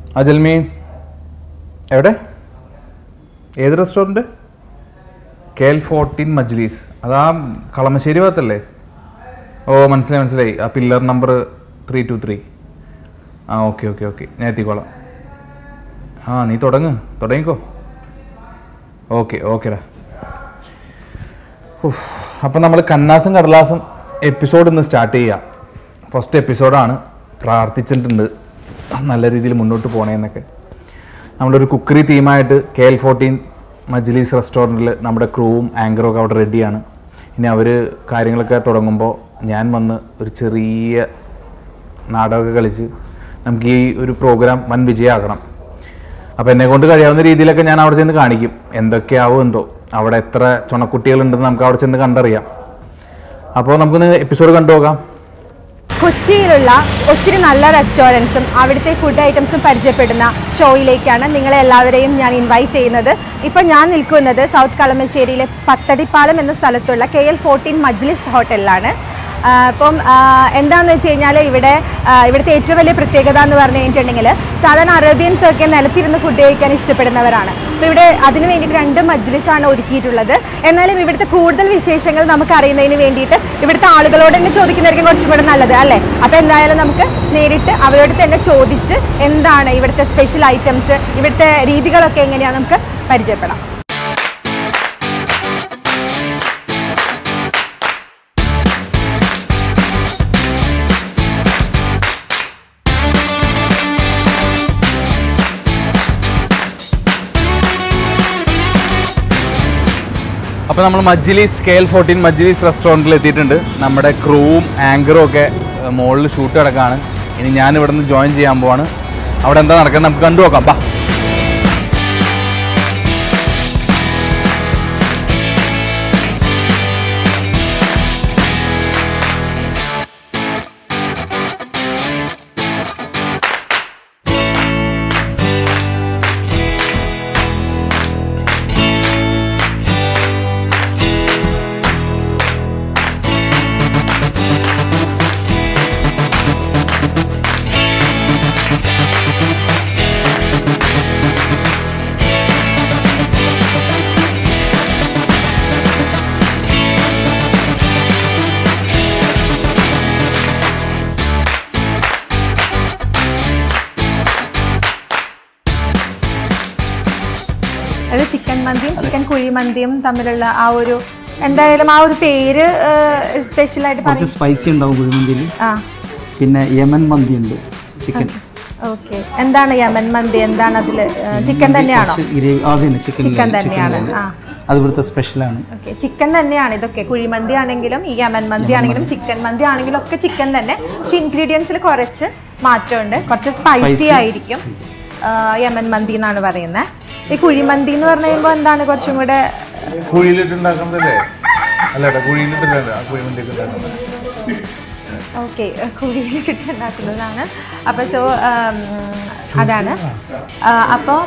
അജൽമി എവിടെ ഏത് restaurant K L fourteen Majlis അതാ കളമശ്ശേരി ഭാഗത്തല്ലേ ഓ മനസ്സിലായി മനസ്സിലായി ആ pillar number three two three ആ ഓക്കെ ഓക്കെ ഓക്കെ ഞാൻ എത്തിക്കോളാം ആ നീ തുടങ്ങ് തുടങ്ങിക്കോ ഓക്കെ ഓക്കെടാ അപ്പം നമ്മൾ കന്നാസും കടലാസും എപ്പിസോഡ് ഇന്ന് സ്റ്റാർട്ട് ചെയ്യാം ഫസ്റ്റ് എപ്പിസോഡാണ് പ്രാർത്ഥിച്ചിട്ടുണ്ട് നല്ല രീതിയിൽ മുന്നോട്ട് പോണേന്നൊക്കെ നമ്മളൊരു കുക്കറി തീമായിട്ട് കെ എൽ ഫോർട്ടീൻ മജ്ലീസ് റെസ്റ്റോറൻറ്റിൽ നമ്മുടെ ക്രൂവും ആങ്കറും ഒക്കെ അവിടെ റെഡിയാണ് ഇനി അവർ കാര്യങ്ങളൊക്കെ തുടങ്ങുമ്പോൾ ഞാൻ വന്ന് ഒരു ചെറിയ നാടകമൊക്കെ കളിച്ച് നമുക്ക് ഈ ഒരു പ്രോഗ്രാം വൻ വിജയമാക്കണം അപ്പോൾ എന്നെ കൊണ്ട് കഴിയാവുന്ന രീതിയിലൊക്കെ ഞാൻ അവിടെ ചെന്ന് കാണിക്കും എന്തൊക്കെയാവും എന്തോ അവിടെ എത്ര ചുണക്കുട്ടികളുണ്ടെന്ന് നമുക്ക് അവിടെ ചെന്ന് കണ്ടറിയാം അപ്പോൾ നമുക്കൊന്ന് എപ്പിസോഡ് കണ്ടു നോക്കാം കൊച്ചിയിലുള്ള ഒത്തിരി നല്ല റെസ്റ്റോറൻറ്റ്സും അവിടുത്തെ ഫുഡ് ഐറ്റംസും പരിചയപ്പെടുന്ന ഷോയിലേക്കാണ് നിങ്ങളെ എല്ലാവരെയും ഞാൻ ഇൻവൈറ്റ് ചെയ്യുന്നത് ഇപ്പോൾ ഞാൻ നിൽക്കുന്നത് സൗത്ത് കളമശ്ശേരിയിലെ പത്തടിപ്പാലം എന്ന സ്ഥലത്തുള്ള കെ എൽ ഫോർട്ടീൻ മജ്ലിസ് ഹോട്ടലിലാണ് ആ, അപ്പം ആ, എന്താണെന്ന് വെച്ച് കഴിഞ്ഞാൽ ഇവിടെ ആ, ഇവിടുത്തെ ഏറ്റവും വലിയ പ്രത്യേകത എന്ന് പറഞ്ഞു കഴിഞ്ഞിട്ടുണ്ടെങ്കിൽ സാധാരണ അറേബ്യൻസ് ഒക്കെ നിലത്തിരുന്ന് ഫുഡ് കഴിക്കാൻ ഇഷ്ടപ്പെടുന്നവരാണ് അപ്പോൾ ഇവിടെ അതിന് വേണ്ടിയിട്ട് രണ്ട് മജ്ലിസാണ് ഒരുക്കിയിട്ടുള്ളത് എന്നാലും ഇവിടുത്തെ കൂടുതൽ വിശേഷങ്ങൾ നമുക്ക് അറിയുന്നതിന് വേണ്ടിയിട്ട് ഇവിടുത്തെ ആളുകളോട് തന്നെ ചോദിക്കുന്നതായിരിക്കും കുറച്ചും കൂടെ നല്ലത് അല്ലേ അപ്പോൾ എന്തായാലും നമുക്ക് നേരിട്ട് അവരോട് തന്നെ ചോദിച്ച് എന്താണ് ഇവിടുത്തെ സ്പെഷ്യൽ ഐറ്റംസ് ഇവിടുത്തെ രീതികളൊക്കെ എങ്ങനെയാണെന്ന് നമുക്ക് പരിചയപ്പെടാം അപ്പോൾ നമ്മൾ മജ്ലിസ് കെ എൽ ഫോർട്ടീൻ മജ്ലിസ് റെസ്റ്റോറൻറ്റിൽ എത്തിയിട്ടുണ്ട് നമ്മുടെ ക്രൂവും ആങ്കറും ഒക്കെ മുകളിൽ ഷൂട്ട് കിടക്കാണ് ഇനി ഞാൻ ഇവിടെ നിന്ന് ജോയിൻ ചെയ്യാൻ പോവാണ് അവിടെ എന്താ നടക്കുന്നത് നമുക്ക് കണ്ടു നോക്കാം ബാ അത് ചിക്കൻ മന്തിയും ചിക്കൻ കുഴിമന്തിയും തമ്മിലുള്ള ആ ഒരു എന്തായാലും ആ ഒരു പേര് സ്പെഷ്യലായിട്ട് കുറച്ച് പറയും സ്പൈസി ഉണ്ടാവും കുഴിമന്തിയിൽ ആ പിന്നെ യമൻ മന്തി ഉണ്ട് ചിക്കൻ ഓക്കെ എന്താണ് യമൻ മന്തി എന്താണ് അതിൽ ചിക്കൻ തന്നെയാണോ ഗ്രേവി അതന്നെ ചിക്കൻ ചിക്കൻ തന്നെയാണ് ആ അത് ഇവിടുത്തെ സ്പെഷ്യലാണ് ഓക്കെ ചിക്കൻ തന്നെയാണ് ഇതൊക്കെ കുഴിമന്തി ആണെങ്കിലും ഈ യമൻ മന്തി ആണെങ്കിലും ചിക്കൻ മന്തി ആണെങ്കിലും ഒക്കെ ചിക്കൻ തന്നെ പക്ഷെ ഇൻഗ്രീഡിയൻസിൽ കുറച്ച് മാറ്റമുണ്ട് കുറച്ച് സ്പൈസി Spicy. ആയിരിക്കും ആ, യമൻ മന്തി എന്നാണ് പറയുന്നത് ഈ കുഴിമന്തി എന്ന് പറഞ്ഞു കഴിയുമ്പോൾ എന്താണ് കുറച്ചും കൂടെ കുഴിയിലിട്ടുണ്ടാക്കുന്നതല്ലേ അല്ല കേട്ടോ കുഴിയിലിട്ടില്ല കുഴിമന്തിയൊക്കെ ഉണ്ടാക്കുന്നത് ഓക്കെ കുഴിയിലിട്ട് ഉണ്ടാക്കുന്നതാണ് അപ്പോൾ സോ അതാണ് അപ്പോൾ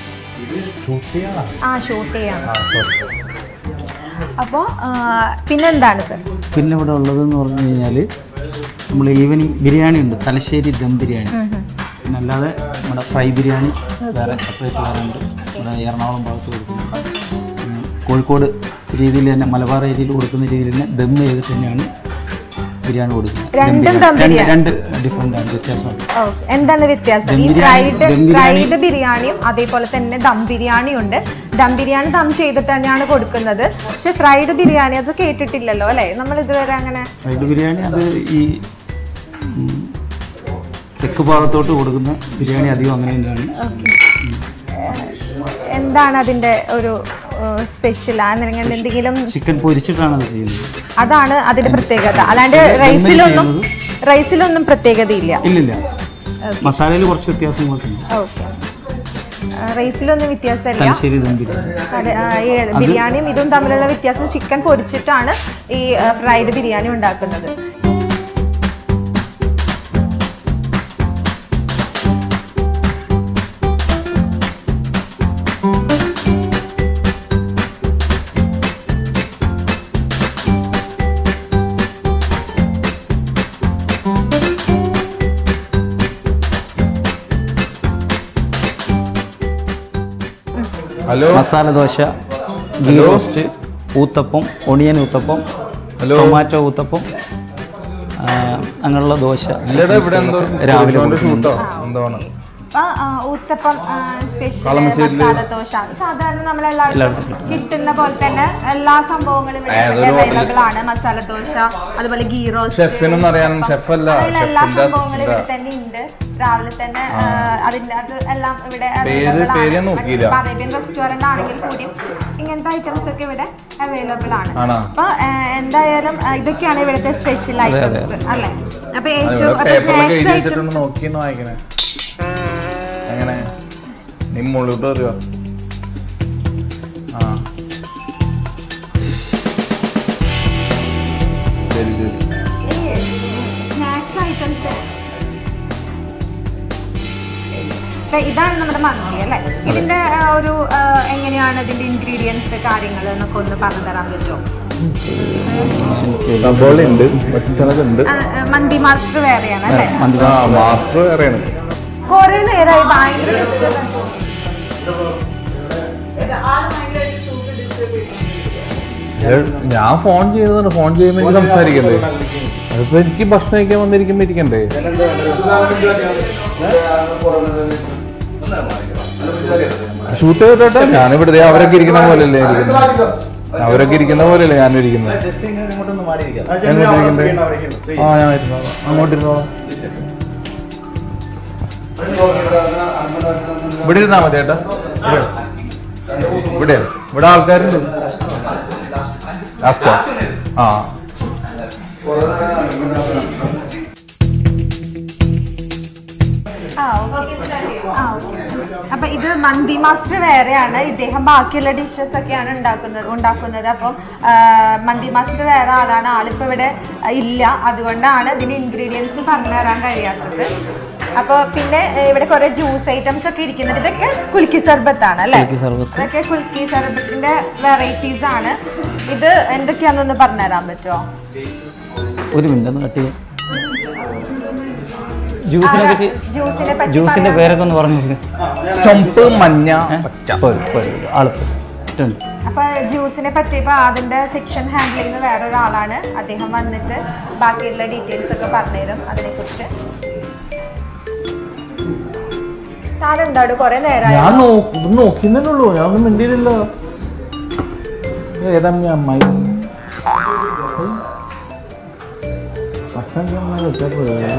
ആ ഷൂട്ട് ചെയ്യാണ് അപ്പോൾ പിന്നെന്താണ് സർ പിന്നെ ഇവിടെ ഉള്ളതെന്ന് പറഞ്ഞു കഴിഞ്ഞാൽ നമ്മൾ ഈവനിങ് ബിരിയാണി ഉണ്ട് തലശ്ശേരി ദം ബിരിയാണി പിന്നെ അല്ലാതെ നമ്മുടെ ഫ്രൈ ബിരിയാണി വേറെ സെപ്പറേറ്റ് വേറെ ഉണ്ട് ഇവിടെ എറണാകുളം ഭാഗത്ത് കൊടുക്കുന്നുണ്ട് പിന്നെ കോഴിക്കോട് രീതിയിൽ തന്നെ മലബാർ ഏരിയയിൽ കൊടുക്കുന്ന രീതിയിൽ തന്നെ ദം ചെയ്തിട്ട് തന്നെയാണ് ബിരിയാണി കൊടുക്കുന്നത് ദം രണ്ടും ബിരിയാണി. ദം രണ്ട് ബിരിയാണി. രണ്ട് ഡിഫറെൻ്റ് ആണ് വ്യത്യാസമാണ് ഓ, എന്താണ് വ്യത്യാസം ദം ഈ ബിരിയാണി- ഫ്രൈഡ് ദം ബിരിയാണി- ഫ്രൈഡ് ബിരിയാണിയും അതേപോലെ തന്നെ ദം ബിരിയാണിയും ഉണ്ട് ദം ബിരിയാണി ദം ചെയ്തിട്ട് തന്നെയാണ് കൊടുക്കുന്നത് പക്ഷെ ഫ്രൈഡ് ബിരിയാണി അത് കേട്ടിട്ടില്ലല്ലോ അല്ലേ നമ്മൾ ഇതുവരെ അങ്ങനെ ഫ്രൈഡ് ബിരിയാണി അത് ഈ ഉം, തെക്ക് ഭാഗത്തോട്ട് കൊടുക്കുന്ന ബിരിയാണി അധികം അങ്ങനെ തന്നെയാണ് എന്താണ് അതിന്റെ ഒരു സ്പെഷ്യൽ അങ്ങനെ എന്തെങ്കിലും ചിക്കൻ പൊരിച്ചിട്ടാണ് അത് ചെയ്യുന്നത് അതാണ് അതിന്റെ പ്രത്യേകത അല്ലാണ്ട് ദമ്മിൽ റൈസിലൊന്നും ചെയ്യുന്നത്? റൈസിലൊന്നും പ്രത്യേകതയില്ല ഇല്ലില്ല മസാലയിൽ കുറച്ച് വ്യത്യാസങ്ങളൊക്കെ ഉണ്ട് ഓക്കെ റൈസിലൊന്നും വ്യത്യാസമില്ല തലശ്ശേരി ദം ബിരിയാണി അതെ, ആ, ഈ ബിരിയാണിയും ഇതും തമ്മിലുള്ള വ്യത്യാസം ചിക്കൻ പൊരിച്ചിട്ടാണ് ഈ ഫ്രൈഡ് ബിരിയാണി ഉണ്ടാക്കുന്നത് hello masala dosa ghee hello. Roast uttapam onion uttapam hello. Tomato uttapam ആ, അങ്ങനെയുള്ള ദോശ ഇല്ലടാ ഇവിടെ എന്തോ രാവിലെ ഷൂട്ടോ കൊടുക്കുന്നുണ്ട്. എന്താണ് ആ, ആ, ഊത്തപ്പം സ്പെഷ്യൽ കളമശ്ശേരിയില് മസാല ദോശ സാധാരണ നമ്മളെല്ലാവർക്കും എല്ലായിടത്തും കിട്ടുന്ന പോലെ തന്നെ എല്ലാ സംഭവങ്ങളും ആ, അതൊരു അവൈലബിൾ ആണ് മസാല ദോശ അതുപോലെ ഗീ റോസ്റ്റ് ഷെഫിനൊന്നും അറിയാൻ ഷെഫല്ല അതിലെ എല്ലാ ഷെഫിന്റെ സംഭവങ്ങളും ഇവിടെ തന്നെ ഉണ്ട് രാവിലെ തന്നെ ആ, അതിന്റെ അത് എല്ലാം ഇവിടെ പേര്- available ആണ്. പേര് ഞാൻ നോക്കിയില്ല. മറ്റേ അറേബ്യൻ റെസ്റ്റോറന്റ് ആണെങ്കിൽ കൂടിയും ഇങ്ങനത്തെ ഐറ്റംസ് ഒക്കെ ഇവിടെ അവൈലബിൾ ആണ് ആണോ? അപ്പൊ ആ, എന്തായാലും ആ, ഇതൊക്കെയാണ് ഇവിടുത്തെ സ്പെഷ്യൽ ഐറ്റംസ് അല്ലേ അപ്പൊ ഏറ്റവും അപ്പൊ പേപ്പറിലൊക്കെ എഴുതി സ്നാക്സ് വെച്ചിട്ടുണ്ട് ഐറ്റംസ് നോക്കിയെന്ന് വായിക്കണേ എങ്ങനെ നീ മുകളിലോട്ട് വരുക ആ ശരി ശരി സ്നാക്സ് ഐറ്റംസ് ഇതാണ് നമ്മുടെ മന്തി അല്ലേ ഇതിന്റെ ആ, ഒരു ആ, എങ്ങനെയാണ് ഇതിന്റെ ഇൻഗ്രീഡിയൻസ് കാര്യങ്ങൾ എന്നൊക്കെ ഒന്ന് പറഞ്ഞു തരാൻ പറ്റുമോ സബോള ഉണ്ട് മറ്റു ചിലത് ഉണ്ട് ആ, ആ, മന്തി മാസ്റ്റർ വേറെയാണ് അല്ലേ മന്തി ആ മാസ്റ്റർ വേറെയാണ് കുറെ നേരമായി ഭയങ്കര disturbance. ഏ, ഞാൻ ഫോൺ ചെയ്യുന്നതാണ് ഫോൺ ചെയ്യുമ്പോൾ എനിക്ക് സംസാരിക്കണ്ടേ അതിപ്പോ എനിക്ക് ഭക്ഷണം കഴിക്കാൻ വന്നിരിക്കുമ്പോ ഇരിക്കണ്ടേ ഷൂട്ട് ചെയ്തിട്ടെ ഞാനിവിടെ ദേ അവരൊക്കെ ഇരിക്കുന്ന പോലെയല്ലേ ഇരിക്കുന്നത് അവരൊക്കെ ഇരിക്കുന്ന പോലെയല്ലേ ഞാനും ഇരിക്കുന്നത് എങ്ങോട്ട് ഇരിക്കണ്ടേ? ആ ഞാൻ ഇരുന്നോളാം അങ്ങോട്ട് ഇരുന്നോളാം ഇവിടെ ഇരുന്നാ മതി ഏട്ടാ ഇവിടെ. ഇവിടെ ഇവിടെ ആൾക്കാരുണ്ട് ലാസ്റ്റാ ആ ആ, okay. ആ, okay. അപ്പൊ ഇത് മന്തി മാസ്റ്റർ വേറെയാണ് ഇദ്ദേഹം ബാക്കിയുള്ള ഡിഷസ് ഒക്കെയാണ് ഉണ്ടാക്കുന്നത് ഉണ്ടാക്കുന്നത് അപ്പം ആ, മന്തി മാസ്റ്റർ വേറെ ആളാണ് ആളിപ്പോ ഇവിടെ ആ, ഇല്ല അതുകൊണ്ടാണ് ഇതിന്റെ ഇൻഗ്രീഡിയൻസ് പറഞ്ഞു തരാൻ കഴിയാത്തത് അപ്പൊ പിന്നെ ഏ, ഇവിടെ കുറെ ജ്യൂസ് ഐറ്റംസ് ഒക്കെ ഇരിക്കുന്നുണ്ട് ഇതൊക്കെ കുൽക്കി സർബത്താണ് അല്ലേ കുൽക്കി സർബത്ത്. ഇതൊക്കെ കുൽക്കി സർബത്തിന്റെ വെറൈറ്റീസ് ആണ് ഇത് എന്തൊക്കെയാണെന്നൊന്ന് പറഞ്ഞുതരാൻ പറ്റുമോ ഒരു മിനിറ്റ് ഒന്ന് കട്ട് ചെയ്യാം ജ്യൂസിനെ പറ്റി ജ്യൂസിനെ പറ്റി ജ്യൂസിന്റെ പറയാൻ- പേരൊക്കെ ഒന്ന് പറഞ്ഞു കൊടുക്ക്. ചുമപ്പ് മഞ്ഞ ഏ? പച്ച പോര്, പോര്. ആളിപ്പ് ഇട്ടുണ്ട്. അപ്പൊ ജ്യൂസിനെ പറ്റിയപ്പോ അതിന്റെ സെക്ഷൻ ഹാൻഡിൽ ചെയ്യുന്ന വേറൊരാളാണ് അദ്ദേഹം വന്നിട്ട് ബാക്കിയുള്ള ഡീറ്റെയിൽസ് ഒക്കെ പറഞ്ഞുതരും അതിനെ കുറിച്ച് താനെന്താട് കൊറേ നേരമായി ഞാൻ നോക്കിന്നേ ഉള്ളൂ ഞാൻ ഒന്നും മിണ്ടിയില്ലല്ലോ ഏതാ ഞാൻ അമ്മായി ഭക്ഷണം കഴിക്കാൻ വെച്ചാൽ പോയത്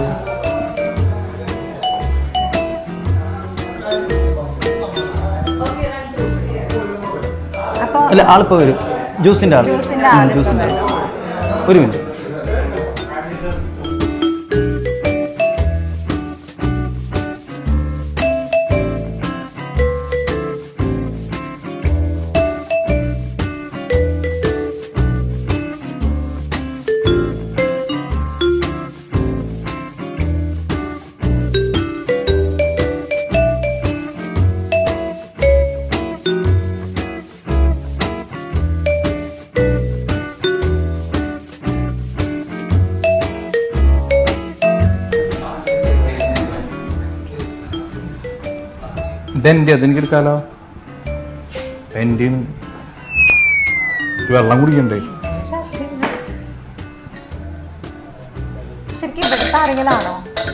അപ്പൊ അല്ല ആളിപ്പോ വരും ജ്യൂസിന്റെ ആൾ ജ്യൂസിന്റെ ആള് ഇപ്പൊ ജ്യൂസിന്റെ ആൾ വരും. ഒരു മിനിറ്റ് ഇതെന്റെ അതെനിക്ക് എടുക്കാലോ എൻ്റെ വെള്ളം കുടിക്കണ്ടേ ശരിക്കും ഇവിടുത്തെ ആരെങ്കിലും ആണോ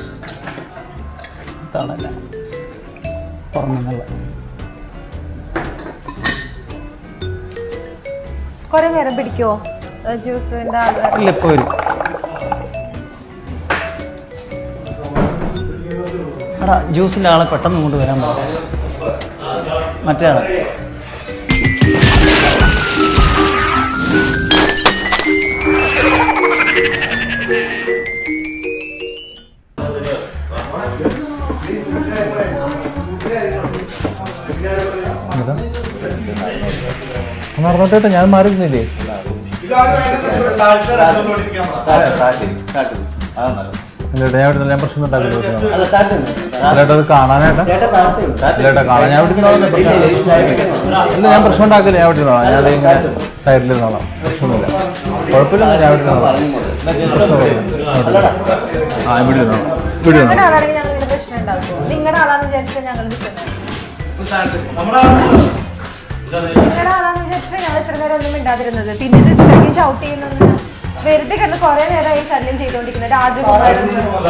താളല്ല പുറമെന്നുള്ള കൊറേ നേരം പിടിക്കുവോ ജ്യൂസിന്റെ ആള് ഇല്ല ഇപ്പൊ വരും എടാ ജ്യൂസിന്റെ ആളെ പെട്ടെന്ന് കൊണ്ട് വരാൻ പറ്റും മറ്റേ ആളെ നടന്നോട്ടെ ഞാൻ മാറിയിരുന്നില്ലേ അല്ലേട്ടാ ഞാൻ ഇവിടെ ഞാൻ പ്രശ്നം ഉണ്ടാക്കില്ല അല്ലേട്ടാ അത് കാണാനായിട്ടാ അല്ലേട്ടാ കാണാൻ ഞാൻ ഇവിടെ ഇരുന്നോളാം ഇല്ല ഞാൻ പ്രശ്നം ഉണ്ടാക്കില്ല ഞാൻ ഇവിടെ ഇരുന്നോളാം ഞാൻ ഇങ്ങനെ സൈഡിൽ ഇരുന്നോളാം പ്രശ്നമൊന്നുമില്ല കുഴപ്പമില്ല ഞാൻ ഇവിടെ ഇരുന്നോളാം ആ ഇവിടെ ഇരുന്നോളാം ഇവിടെ ഇരുന്നോളാം നിങ്ങളുടെ ആളാണെങ്കിൽ ഞങ്ങൾ ഇങ്ങനെ പ്രശ്നം ഉണ്ടാക്കുമോ നിങ്ങളുടെ ആളാന്ന് വിചാരിച്ചാൽ ഞങ്ങൾ വിശ്വസിക്കും നിങ്ങളുടെ ആളാന്ന് വിചാരിച്ചിട്ട് ഞങ്ങൾ ഇത്ര നേരം ഒന്നും മിണ്ടാതിരുന്നത് പിന്നെ ഇത് ഇത്രയ്ക്കും ഷൗട്ട് ചെയ്യുന്നത് വെറുതെ കിടന്ന് കുറെ നേരമായി ശല്യം ചെയ്തുകൊണ്ടിരിക്കുന്നത് രാജകുമാരൻ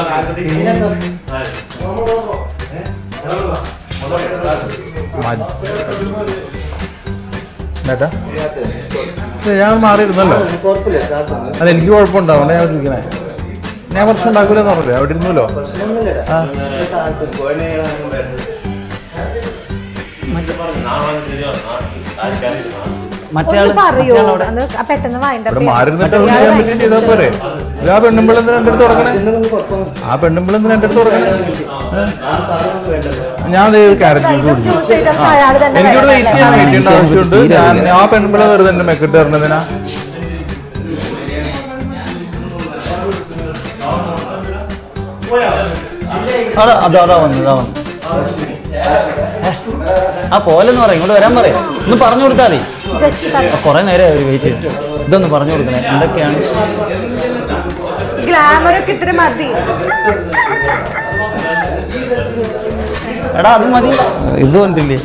ഏട്ടാ ഞാൻ മാറിയിരുന്നല്ലോ അത് എനിക്ക് കുഴപ്പമുണ്ടാവും ഞാൻ അവിടെ ഇരിക്കണേ ഞാൻ പ്രശ്നം ഉണ്ടാക്കൂലെന്ന് പറഞ്ഞില്ലേ അവിടെ ഇരുന്നല്ലോ ആ മറ്റേ ഒന്ന് ആള് പറയോ അന്ന് ആ പെട്ടെന്ന് വായിന്റെ ഇവിടെ മാറിയിരുന്നിട്ട് ഒന്ന് ചെയ്യാൻ പറ്റും ചെയ്താൽ പോരെ ഇത് ആ പെണ്ണുമ്പിളെന്തിനാ എൻ്റെ അടുത്ത് തുടങ്ങണേ ആ പെണ്ണുമ്പിളെന്തിനാ എൻ്റെ അടുത്ത് തുടങ്ങണേ ഏ? ഞാൻ ക്യാരറ്റ് ജ്യൂസ് കുടിച്ചു ജ്യൂസ് ഐറ്റംസ് അയാൾ തന്നെ എനിക്കിവിടെ വെയിറ്റ് ചെയ്യാൻ വേണം. വെയിറ്റ് ചെയ്യേണ്ട ആവശ്യമുണ്ട് ഞാൻ ആ പെൺപിള്ള വെറുതെ എന്റെ മെക്കിട്ട് തരണതിനാ അതാ അതാ അതാ വന്നു അതാ വന്നു ആ പോലെന്ന് പറയാം ഇങ്ങോട്ട് വരാൻ പറയാം ഒന്ന് പറഞ്ഞു കൊടുത്താൽ മതി Just പറ. കുറെ നേരം അവർ വെയിറ്റ് ചെയ്തു ഇതൊന്ന് പറഞ്ഞു കൊടുക്കണേ എന്തൊക്കെയാണ് ഗ്ലാമർ ഒക്കെ ഇത്ര മതി എടാ അത് മതി ഇത് കണ്ടില്ലേ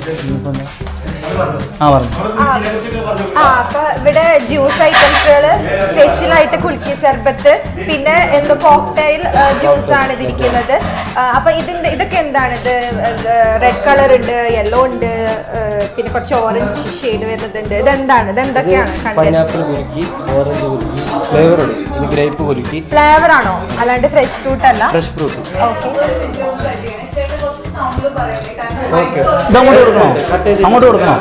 ആ പറഞ്ഞു ആ, ആ അപ്പൊ ഇവിടെ ജ്യൂസ് ഐറ്റംസുകൾ സ്പെഷ്യൽ ആയിട്ട് കുൽക്കി സർബത്ത് പിന്നെ എന്തോ കോക്ടൈൽ ജ്യൂസ് ആണ് ഇതിരിക്കുന്നത് ആ, അപ്പൊ ഇതിന്റെ ഇതൊക്കെ എന്താണ് ഇത് റെഡ് കളർ ഉണ്ട് യെല്ലോ ഉണ്ട് ആ, പിന്നെ കുറച്ച് ഓറഞ്ച് ഷെയ്ഡ് വരുന്നതുണ്ട് ഇതെന്താണ് ഇതെന്തൊക്കെയാണ് കണ്ടത് പൈനാപ്പിൾ കുലുക്കി ഓറഞ്ച് കുലുക്കി ഫ്ലേവർ ഉണ്ട് ഇത് ഗ്രേപ്പ് കുലുക്കി ഫ്ലേവർ ആണോ അല്ലാണ്ട് ഫ്രഷ് ഫ്രൂട്ട് അല്ല ഫ്രഷ് ഫ്രൂട്ട് ഓക്കെ ഓക്കെ ഇതങ്ങോട്ട് കൊടുക്കണോ അങ്ങോട്ട് കൊടുക്കണോ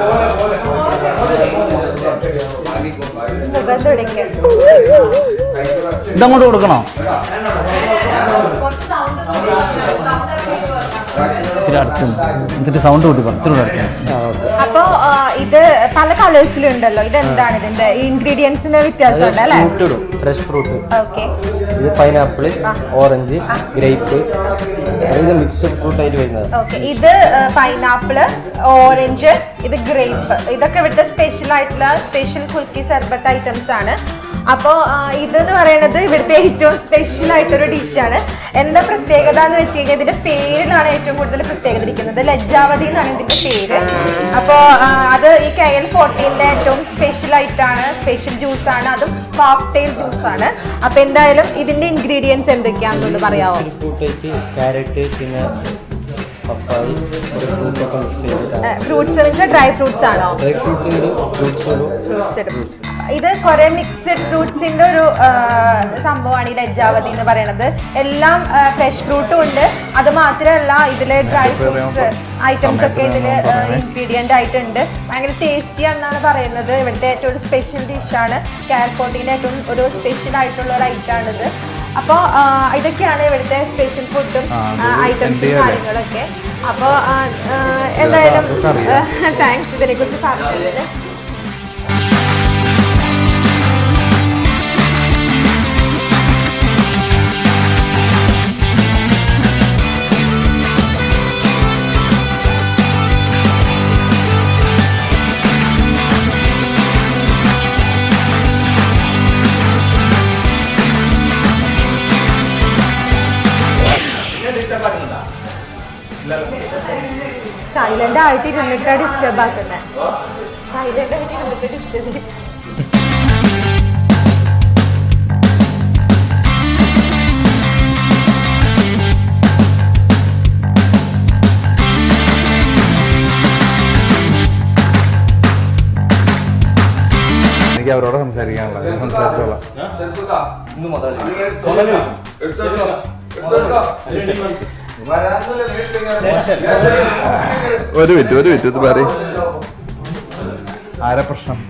മുഖം തുടങ്ങിയ ഇതങ്ങോട്ട് കൊടുക്കണോ ഇത്തിരി അടുത്ത് നിന്ന്. എന്നിട്ട് സൗണ്ട് കൂട്ടി പറ ഇത്തിരി കൂടെ അടുത്ത് നിന്ന്. അപ്പോ ആ, ഇത് പല കളേഴ്സിലുണ്ടല്ലോ ഇതെന്താണ് ഇതിന്റെ ഇൻഗ്രീഡിയൻസിന്റെ വ്യത്യാസം ഉണ്ട് അല്ലേ ഫ്രൂട്ട് ഇടും ഫ്രഷ് ഫ്രൂട്ട് ഓക്കെ ഇത് പൈനാപ്പിൾ ഓറഞ്ച് ഗ്രേപ്പ് ഇത് മിക്സ്ഡ് ഫ്രൂട്ട് ആയിട്ട് വരുന്നത് ഓക്കെ ഇത് പൈനാപ്പിള് ഓറഞ്ച് ഇത് ഗ്രേപ്പ് ഇതൊക്കെ ഇവിടുത്തെ സ്പെഷ്യൽ ആയിട്ടുള്ള സ്പെഷ്യൽ കുൽക്കി സർബത്ത് ഐറ്റംസ് ആണ് അപ്പോൾ ഇതെന്ന് പറയുന്നത് ഇവിടുത്തെ ഏറ്റവും സ്പെഷ്യൽ ആയിട്ടൊരു ഡിഷാണ് എന്താ പ്രത്യേകത എന്ന് വെച്ച് കഴിഞ്ഞാൽ ഇതിന്റെ പേരിലാണ് ഏറ്റവും കൂടുതൽ പ്രത്യേകത ഇരിക്കുന്നത് ലജ്ജാവതി എന്നാണ് ഇതിന്റെ പേര് അപ്പോൾ അത് ഈ കെ എൽ ഫോർട്ടീൻ്റെ ഏറ്റവും സ്പെഷ്യൽ ആയിട്ടാണ് സ്പെഷ്യൽ ജ്യൂസ് ആണ് അതും കോക്ടെയിൽ ജ്യൂസ് ആണ് അപ്പോൾ എന്തായാലും ഇതിന്റെ ഇൻഗ്രീഡിയൻസ് എന്തൊക്കെയാണെന്നുള്ളത് പറയാമോ ഫ്രൂട്ട് ആയിട്ട് ക്യാരറ്റ് പിന്നെ പപ്പായി ഒരു ഫ്രൂട്ട് ഒക്കെ മിക്സ് ചെയ്തിട്ടാണ് ഫ്രൂട്ട്സ് ഡ്രൈ ഫ്രൂട്ട്സ് ആണോ ഡ്രൈ ഫ്രൂട്ട് ഉണ്ട് ഫ്രൂട്ട്സ് ഇടും ഫ്രൂട്ട്സ് ഇടും ഇത് കുറെ മിക്സഡ് ഫ്രൂട്ട്സിന്റെ ഒരു ആ, സംഭവമാണ് ഈ ലജ്ജാവതി എന്ന് പറയുന്നത് എല്ലാം ഫ്രഷ് ഫ്രൂട്ടും ഉണ്ട് അത് മാത്രമല്ല ഇതില് ഡ്രൈ ഫ്രൂട്ട്സ് ഐറ്റംസ് ഒക്കെ ഇതില് ഇൻഗ്രീഡിയന്റ് ആയിട്ടുണ്ട് ഭയങ്കര ടേസ്റ്റി എന്നാണ് പറയുന്നത് ഇവിടുത്തെ ഏറ്റവും ഒരു സ്പെഷ്യൽ ഡിഷാണ് കാൽഫോർട്ടിന്റെ ഏറ്റവും ഒരു സ്പെഷ്യൽ ആയിട്ടുള്ള ഒരു ഐറ്റാണിത് അപ്പോൾ ഇതൊക്കെയാണ് ഇവിടുത്തെ സ്പെഷ്യൽ ഫുഡും ആ, അത് ഐറ്റംസും എന്ത് ചെയ്യാൻ? കാര്യങ്ങളൊക്കെ അപ്പോൾ എന്തായാലും അതൊക്കെ അറിയാം. താങ്ക്സ് ഇതിനെ കുറിച്ച് പറഞ്ഞതിന് സൈലന്റ് ആയിട്ട് ഇരുന്നിട്ടാ ഡിസ്റ്റർബ് ആക്കുന്നത് സൈലന്റ് ആയിട്ട് ഇരുന്നിട്ട് ഡിസ്റ്റർബ് എനിക്ക് അവരോട് സംസാരിക്കാനുള്ള ഞാൻ സംസാരിച്ചോളാം ഒരു മിനിറ്റ് ഒരു മിനിറ്റ് ഇത് പറ ആരാ പ്രശ്നം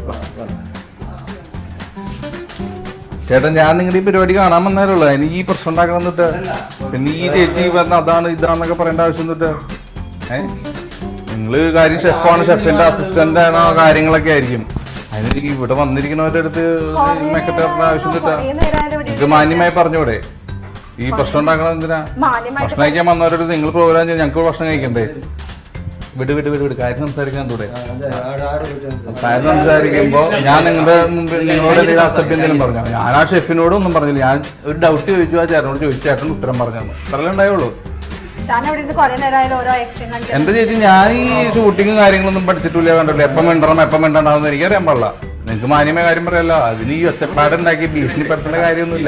ചേട്ടൻ ഞാൻ നിങ്ങളുടെ ഈ പരിപാടി കാണാൻ വന്നാലുള്ളൂ എനിക്ക് ഈ പ്രശ്നം ഉണ്ടാക്കണം എന്നിട്ട് പിന്നെ ഈ ചേച്ചി പറഞ്ഞ അതാണ് ഇതാന്നൊക്കെ പറയേണ്ട ആവശ്യം എന്നിട്ട് ഏ നിങ്ങള് കാര്യം ഷെഫാണ് ഷെഫിന്റെ അസിസ്റ്റന്റ് ആണോ കാര്യങ്ങളൊക്കെ ആയിരിക്കും അതിന് ഈ ഇവിടെ വന്നിരിക്കുന്നവരുടെ അടുത്ത് മെക്കറ്റ് തരേണ്ട ആവശ്യം എന്നിട്ടാ നിങ്ങൾക്ക് മാന്യമായി പറഞ്ഞൂടെ ഈ പ്രശ്നം ഉണ്ടാക്കണം എന്തിനാ മാന്യമായിട്ട് ഭക്ഷണം കഴിക്കാൻ വന്നവരോട് നിങ്ങൾ പ്രോഗ്രാം ചെയ്ത് ഞങ്ങൾക്ക് ഭക്ഷണം കഴിക്കണ്ടേ വിട് വിട് വിട് വിട് കാര്യം സംസാരിക്കാൻ തൂടെ കാര്യം സംസാരിക്കുമ്പോ ഞാൻ നിങ്ങളുടെ മുമ്പിൽ നിങ്ങളോട് എന്തെങ്കിലും അസഭ്യം എന്തെങ്കിലും പറഞ്ഞു ഞാൻ ആ ഷെഫിനോടും ഒന്നും പറഞ്ഞില്ല ഞാൻ ഒരു ഡൗട്ട് ചോദിച്ചു ആ ചേട്ടനോട് ചോദിച്ചു ചേട്ടൻ ഉത്തരം പറഞ്ഞു അത്രല്ലേ ഉണ്ടായുള്ളൂ താൻ അവിടെ നിന്ന് കുറെ നേരമായാലും ഓരോ ആക്ഷൻ കണ്ടു എന്റെ ചേച്ചി ഞാൻ ഈ ഷൂട്ടിങ്ങും കാര്യങ്ങളൊന്നും പഠിച്ചിട്ടില്ല കണ്ടില്ല എപ്പം മിണ്ടണം എപ്പം മിണ്ടണ്ടാവുന്ന എനിക്കറിയാൻ പാടില്ല നിങ്ങൾക്ക് മാന്യമായ കാര്യം പറയല്ലോ അതിന് ഈ ഒറ്റപ്പാടുണ്ടാക്കി ഭീഷണിപ്പെടുത്തേണ്ട കാര്യമൊന്നുമില്ല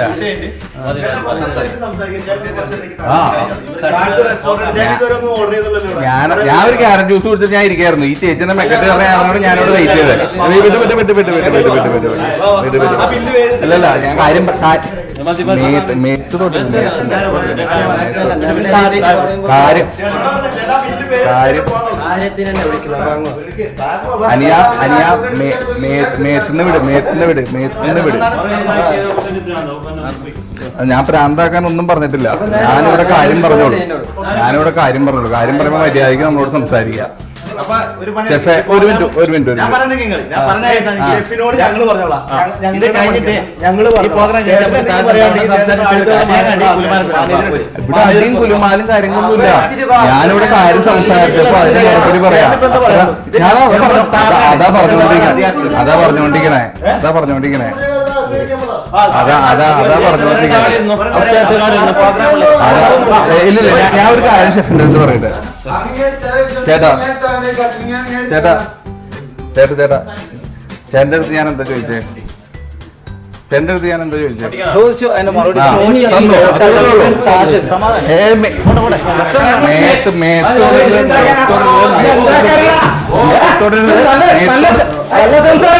ആ ഞാൻ ഞാൻ ഒരു ക്യാരറ്റ് ജ്യൂസ് കുടിച്ചിട്ട് ഞാൻ ഇരിക്കായിരുന്നു ഈ ചേച്ചിന്റെ മെക്കറ്റ് പറഞ്ഞാൽ ഞാനോട് വെയിറ്റ് ചെയ്തത് വിട്ട് വിട്ട് വിട്ട് വിട്ട് വിട്ട് വിട്ട് വിട്ട് വിട്ട് വിട്ട് വിട്ട് വിട്ട് അല്ലല്ല ഞാൻ കാര്യം പ- കാ- മേത്ത് മേത്ത് തൊട്ട് കാര്യം കാര്യം കാര്യത്തിന് തന്നെ വിളിക്കുന്നത് വാങ്ങുക അനിയ അനിയ മേ- മേ- മേത്തുന്ന് വിട് മേത്തുന്ന് വിട് മേത്തുന്ന് വിട് അത് ഞാൻ പ്രാന്താക്കാൻ ഒന്നും പറഞ്ഞിട്ടില്ല ഞാനിവിടെ കാര്യം പറഞ്ഞോളൂ ഞാനിവിടെ കാര്യം പറഞ്ഞോളൂ കാര്യം പറയുമ്പോൾ മര്യാദയ്ക്ക് നമ്മളോട് സംസാരിക്കുക ഷെഫേ, ഒരു മിനിറ്റ് ഒരു മിനിറ്റ് ഒരു ഞാൻ മിനിറ്റ് പറഞ്ഞ നിങ്ങൾ ഞാൻ പറഞ്ഞ ആ. ഷെഫിനോട് ഞങ്ങൾ പറഞ്ഞോളാം ആ. ഞ- ഇത് കഴിഞ്ഞിട്ട് ഞങ്ങൾ ഈ പ്രോഗ്രാം ഇവിടെ അധികം കുലുമാലും കാര്യങ്ങളൊന്നുമില്ല ഞാനിവിടെ കാര്യം സംസാരിച്ചപ്പോ അതിന് മറുപടി പറയാം ഞാൻ അതാ പറഞ്ഞ- അതാ പറഞ്ഞോണ്ടിരിക്കണേ അതാ പറഞ്ഞോണ്ടിരിക്കണേ അതാ പറഞ്ഞോണ്ടിരിക്കണേ അതാ അതാ അതാ പറഞ്ഞോണ്ടിരിക്കണേ അതാ ഏ, ഇല്ല ഇല്ല ഞാൻ- ഞാൻ ഒരു കാര്യം ഷെഫിന്റെ അടുത്ത് പറയട്ടെ ചേട്ടാ ചേട്ടാ ചേട്ടാ ചേട്ടാ ചേട്ടൻ്റെ അടുത്ത് ഞാൻ എന്താ ചോദിച്ചേ ചേട്ടൻ്റെ അടുത്ത് ഞാൻ എന്താ ചോദിച്ചേ ചോദിച്ചു അതിന്റെ മറുപടി ആ, ചോദിച്ചു. തന്നു. അത്രേ ഉള്ളൂ. സമാധാനം ഏ, മേ- മേത്ത് മേത്ത് തൊടരുത്, മേത്ത് തൊടരുത്, മേത്ത്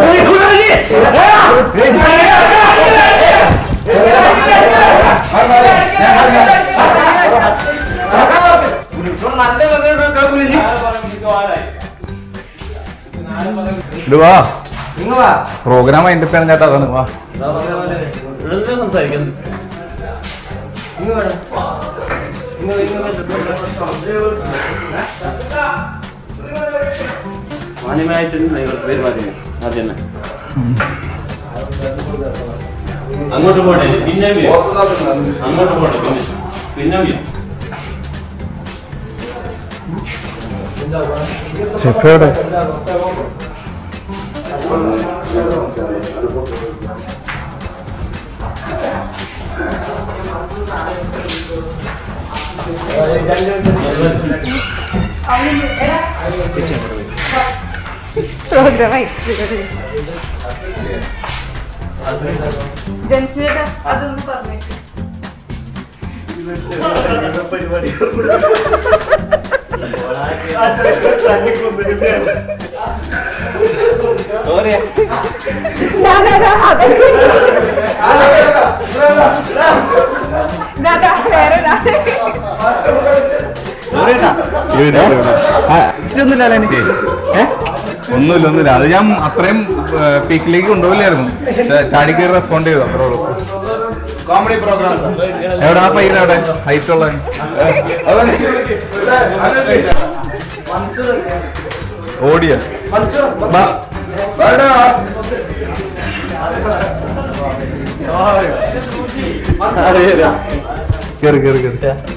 ഇത് വാ പ്രോഗ്രാം അതിന്റെ പേര് ചേട്ടാ അതാണ് വാ മാന്യമായിട്ടുണ്ട് നിങ്ങൾ പെരുമാറുന്നത് ആദ്യം തന്നെ അങ്ങോട്ട് പോട്ടെ പിന്നെ വീഴും. അങ്ങോട്ട് പോട്ടെ പിന്നെ പിന്നെ വീഴും. ചെഫയുടെ പ്രോഗ്രാമായി ജെൻസിയുടെ അതൊന്ന് പറഞ്ഞേക്ക് ഞാനതാ, അതെ. ദാ, ദാ, വേറെ ദാ. ഒന്നുമില്ല ഒന്നുമില്ല അത് ഞാൻ അത്രയും പീക്കിലേക്ക് കൊണ്ടുപോയില്ലായിരുന്നു ചാടിക്ക് റെസ്പോണ്ട് ചെയ്തു അത്രേ ഉള്ളൂ കോമഡി പ്രോഗ്രാം എവിടെ ആ പയ്യൻ എവിടെ ഹൈറ്റ് ഉള്ള ഓടിയ കേറി കേറി കേറി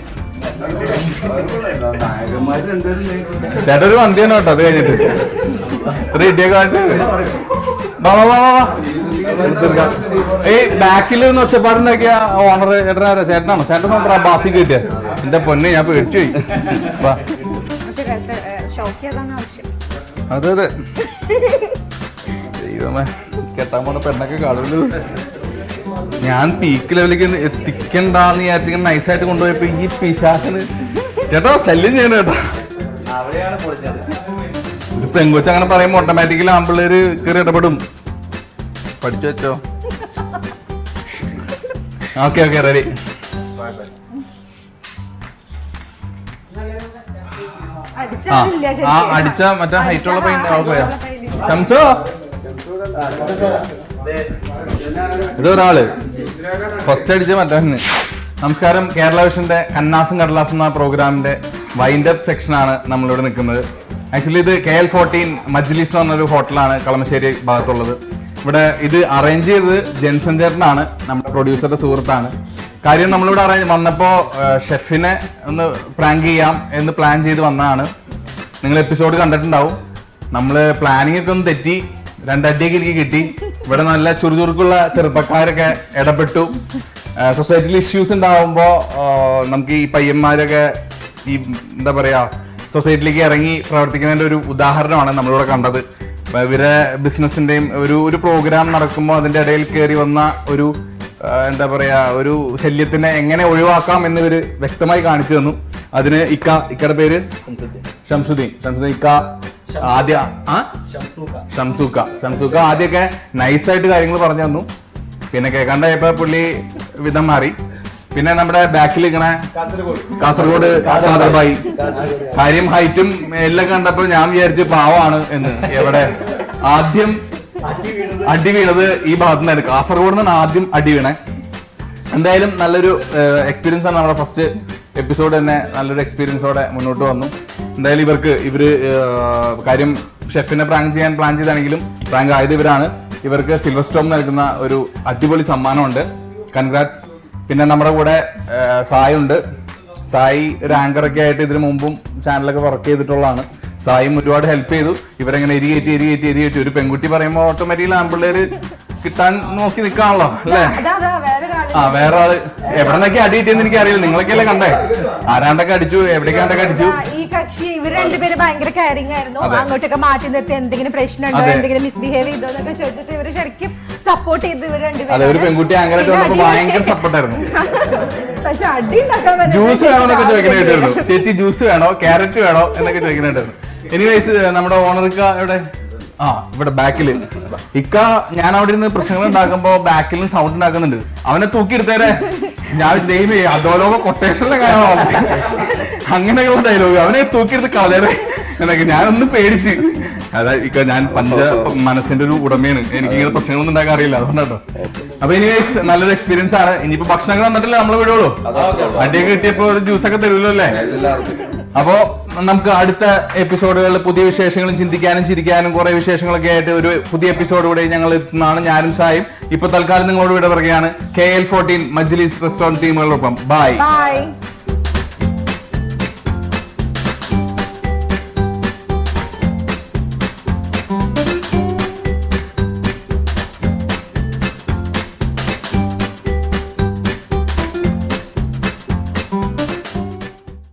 ചേട്ടാ ഒരു വന്തിയാണ് കേട്ടോ അത് കഴിഞ്ഞിട്ട് റെഡിയൊക്കെ ആയിട്ട് വാ വാ വാ വാ വാ എടുത്തെടുക്കാം. ഏയ് ബാക്കിൽ നിന്ന് ഒച്ചപ്പാടുണ്ടാക്കിയ ഓണർ ചേട്ടനാ ചേട്ടനാണോ ചേട്ടൻ നോക്കാം ബാസി കിട്ടിയ എന്റെ പൊന്നെ ഞാൻ പേടിച്ചു പോയി വാ പക്ഷെ ഷോക്ക് അതാണ് ആവശ്യം അതെ അതെ ദൈവമേ കെട്ടാൻ പോണ പെണ്ണൊക്കെ കാണുള്ളൂ ഞാൻ പീക്ക് ലെവലിലേക്ക് എത്തിക്കണ്ടെന്ന് വിചാരിച്ചിങ്ങനെ നൈസായിട്ട് കൊണ്ടുപോയപ്പോ ഈ പിശാസിന് ചേട്ടാ ശല്യം ചെയ്യണ കേട്ടോ അവിടെയാണ് പൊളിച്ചത് ഇത് പെങ്കൊച്ച് അങ്ങനെ പറയുമ്പോ ഓട്ടോമാറ്റിക്കലി ആമ്പിള്ളേര് കയറി ഇടപെടും പഠിച്ചു വെച്ചോ ഓക്കെ ഓക്കെ റെഡി ആ അടിച്ചില്ല ആ അടിച്ച മറ്റേ ഹൈറ്റ് ഉള്ള പെയിന്റ് പോയാ ശംസോ ഇതൊരാള് ഫസ്റ്റ് അടിച്ച മറ്റേ നമസ്കാരം കേരള വിഷന്റെ കന്നാസും കടലാസും എന്ന പ്രോഗ്രാമിന്റെ വൈൻഡ് അപ്പ് സെക്ഷനാണ് നമ്മളിവിടെ നിൽക്കുന്നത് ആക്ച്വലി ഇത് കെ എൽ ഫോർട്ടീൻ മജ്ലിസ് എന്ന് പറഞ്ഞൊരു ഹോട്ടലാണ് കളമശ്ശേരി ഭാഗത്തുള്ളത് ഇവിടെ ഇത് അറേഞ്ച് ചെയ്തത് ജെൻസൺ ചേട്ടനാണ് നമ്മുടെ പ്രൊഡ്യൂസറുടെ സുഹൃത്താണ് കാര്യം നമ്മളിവിടെ അറേഞ്ച് വന്നപ്പോൾ ഷെഫിനെ ഒന്ന് പ്രാങ്ക് ചെയ്യാം എന്ന് പ്ലാൻ ചെയ്ത് വന്നതാണ് നിങ്ങൾ എപ്പിസോഡ് കണ്ടിട്ടുണ്ടാവും നമ്മൾ പ്ലാനിങ് ഒക്കെ ഒന്ന് തെറ്റി രണ്ടടിയൊക്കെ എനിക്ക് കിട്ടി ഇവിടെ നല്ല ചുറുചുറുക്കുള്ള ചെറുപ്പക്കാരൊക്കെ ഇടപെട്ടു സൊസൈറ്റിയിൽ ഇഷ്യൂസ് ഉണ്ടാവുമ്പോൾ നമുക്ക് ഈ പയ്യന്മാരൊക്കെ ഈ എന്താ പറയാ സൊസൈറ്റിയിലേക്ക് ഇറങ്ങി പ്രവർത്തിക്കുന്നതിന്റെ ഒരു ഉദാഹരണമാണ് നമ്മളിവിടെ കണ്ടത് അപ്പൊ ഇവരെ ബിസിനസിന്റെയും ഒരു ഒരു പ്രോഗ്രാം നടക്കുമ്പോൾ അതിന്റെ ഇടയിൽ കയറി വന്ന ഒരു ആ, എന്താ പറയാ ഒരു ശല്യത്തിനെ എങ്ങനെ ഒഴിവാക്കാം എന്ന് ഇവര് വ്യക്തമായി കാണിച്ചു തന്നു അതിന് ഇക്ക ഇക്കയുടെ പേര് ഷംസുദ്ദീൻ ഷംസുദ്ദീൻ ഇക്ക ആദ്യ ആ ഷംസൂക്ക ഷംസൂക്ക ആദ്യമൊക്കെ നൈസായിട്ട് കാര്യങ്ങൾ പറഞ്ഞു തന്നു പിന്നെ കേൾക്കാണ്ടായപ്പോ പുള്ളി വിധം മാറി പിന്നെ നമ്മുടെ ബാക്കിൽ ഇങ്ങനെ കാസർഗോഡ് കാസർബായി കാര്യം ഹൈറ്റും എല്ലാം കണ്ടപ്പോൾ ഞാൻ വിചാരിച്ചു പാവമാണ് എന്ന് എവിടെ ആദ്യം അടി വീണത് ഈ ഭാഗത്ത് നിന്നായിരുന്നു കാസർഗോഡ് നിന്നാണ് ആദ്യം അടി വീണേ എന്തായാലും നല്ലൊരു എക്സ്പീരിയൻസ് ആണ് നമ്മുടെ ഫസ്റ്റ് എപ്പിസോഡ് തന്നെ നല്ലൊരു എക്സ്പീരിയൻസോടെ മുന്നോട്ട് വന്നു എന്തായാലും ഇവർക്ക് ഇവര് ഏർ, കാര്യം ഷെഫിനെ പ്രാങ്ക് ചെയ്യാൻ പ്ലാൻ ചെയ്താണെങ്കിലും പ്രാങ്ക് ആയത് ഇവരാണ് ഇവർക്ക് സിൽവർ സ്റ്റോം നൽകുന്ന ഒരു അടിപൊളി സമ്മാനമുണ്ട് കൺഗ്രാറ്റ്സ് പിന്നെ നമ്മുടെ കൂടെ ഏർ, സായി ഉണ്ട് സായി ഒരു ആങ്കറൊക്കെ ആയിട്ട് ഇതിനു മുമ്പും ചാനലൊക്കെ വർക്ക് ചെയ്തിട്ടുള്ളതാണ് സായും ഒരുപാട് ഹെൽപ്പ് ചെയ്തു ഇവരെങ്ങനെ എരികേറ്റി എരികേറ്റി എരികേറ്റി ഒരു പെൺകുട്ടി പറയുമ്പോൾ ഓട്ടോമാറ്റിക്കലി ആൺപിള്ളേര് കിട്ടാൻ നോക്കി നിൽക്കാണല്ലോ അല്ലേ അതാ അതാ വേറൊരാള് ആ വേറെ ആള് എവിടെ നിന്നൊക്കെ അടി കിട്ടിയെന്ന് എനിക്ക് അറിയില്ല നിങ്ങളൊക്കെയല്ലേ കണ്ടേ ആരാണ്ടൊക്കെ അടിച്ചു എവിടേക്കാണ്ടൊക്കെ അടിച്ചു ആ, ഈ കക്ഷി ഇവർ രണ്ടുപേരും ഭയങ്കര കെയറിംഗ് ആയിരുന്നു അതെ. അങ്ങോട്ടൊക്കെ മാറ്റി നിർത്തി എന്തെങ്കിലും പ്രശ്നമുണ്ടോ അതെ. എന്തെങ്കിലും മിസ്ബിഹേവ് ചെയ്തോ എന്നൊക്കെ ചോദിച്ചിട്ട് ഇവര് ശരിക്കും സപ്പോർട്ട് ചെയ്ത് ഇവർ അതെ ഒരു പെൺകുട്ടി ആങ്കറായിട്ട് വന്നപ്പോ ഭയങ്കര സപ്പോർട്ടായിരുന്നു പക്ഷെ അടി ഉണ്ടാക്കാൻ പറ്റുന്ന ജ്യൂസ് വേണോ എന്നൊക്കെ ചോദിക്കണായിട്ടായിരുന്നു ചേച്ചി ജ്യൂസ് വേണോ ക്യാരറ്റ് വേണോ എന്നൊക്കെ ചോദിക്കണായിട്ടായിരുന്നു എനിവേസ് നമ്മുടെ ഓണറിക്ക എവിടെ ആ ഇവിടെ ബാക്കില് ഇക്ക ഞാൻ അവിടെ ഇരുന്ന് പ്രശ്നങ്ങൾ ഉണ്ടാക്കുമ്പോ ബാക്കിലും സൗണ്ട് ഉണ്ടാക്കുന്നുണ്ട് അവനെ തൂക്കിയെടുത്തേരെ ഞാൻ ദൈവമേ അധോലോക കൊട്ടേഷനിലെ കാര്യമാണ് അങ്ങനെയുള്ള ഡയലോഗ് അവനെ തൂക്കിയെടുത്ത് കളയറേ എന്നൊക്കെ ഞാനൊന്ന് പേടിച്ച് അതാ ഇക്ക ഞാൻ പഞ്ച മനസ്സിന്റെ ഒരു ഉടമയാണ് എനിക്ക് ഇങ്ങനെ പ്രശ്നങ്ങളൊന്നും ഉണ്ടാക്കാൻ അറിയില്ല അതുകൊണ്ടാട്ടോ അപ്പൊ ഇനി നല്ലൊരു എക്സ്പീരിയൻസ് ആണ് ഇനിയിപ്പോ ഭക്ഷണങ്ങൾ വന്നിട്ടില്ല നമ്മൾ വിടുള്ളൂ അടിയൊക്കെ കിട്ടിയപ്പോ ഒരു ജ്യൂസൊക്കെ തരുമല്ലോ അല്ലേ അപ്പോ നമുക്ക് അടുത്ത എപ്പിസോഡുകളിൽ പുതിയ വിശേഷങ്ങളും ചിന്തിക്കാനും ചിരിക്കാനും കുറെ വിശേഷങ്ങളൊക്കെ ആയിട്ട് ഒരു പുതിയ എപ്പിസോഡ് കൂടെ ഞങ്ങൾ എത്തുന്നതാണ് ഞാനും സായും ഇപ്പൊ തൽക്കാലം നിങ്ങളോട് വിട പറയുകയാണ് K L fourteen Majlis restaurant ടീമുകളോടൊപ്പം ബൈ ബൈ